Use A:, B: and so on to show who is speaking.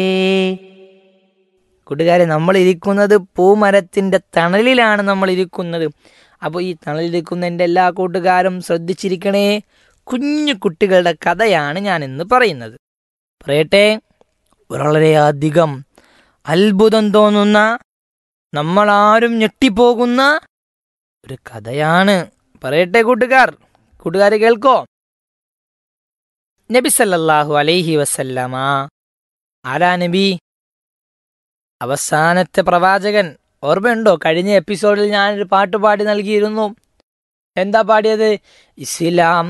A: കൂട്ടുകാരെ നമ്മൾ ഇരിക്കുന്നത് പൂമരത്തിന്റെ തണലിലാണ് നമ്മൾ ഇരിക്കുന്നത് അപ്പോൾ ഈ തണലിരിക്കുന്ന എൻ്റെ എല്ലാ കൂട്ടുകാരും ശ്രദ്ധിച്ചിരിക്കണേ കുഞ്ഞു കുട്ടികളുടെ കഥയാണ് ഞാൻ ഇന്ന് പറയുന്നത് പറയട്ടെ വളരെയധികം അത്ഭുതം തോന്നുന്ന നമ്മളാരും ഞെട്ടിപ്പോകുന്ന ഒരു കഥയാണ് പറയട്ടെ കൂട്ടുകാർ കൂട്ടുകാരെ കേൾക്കോ നബി സല്ലല്ലാഹു അലൈഹി വസല്ലമ ആരാ നബി അവസാനത്തെ പ്രവാചകൻ ഓർമ്മയുണ്ടോ കഴിഞ്ഞ എപ്പിസോഡിൽ ഞാനൊരു പാട്ട് പാടി നൽകിയിരുന്നു എന്താ പാടിയത് ഇസ്ലാം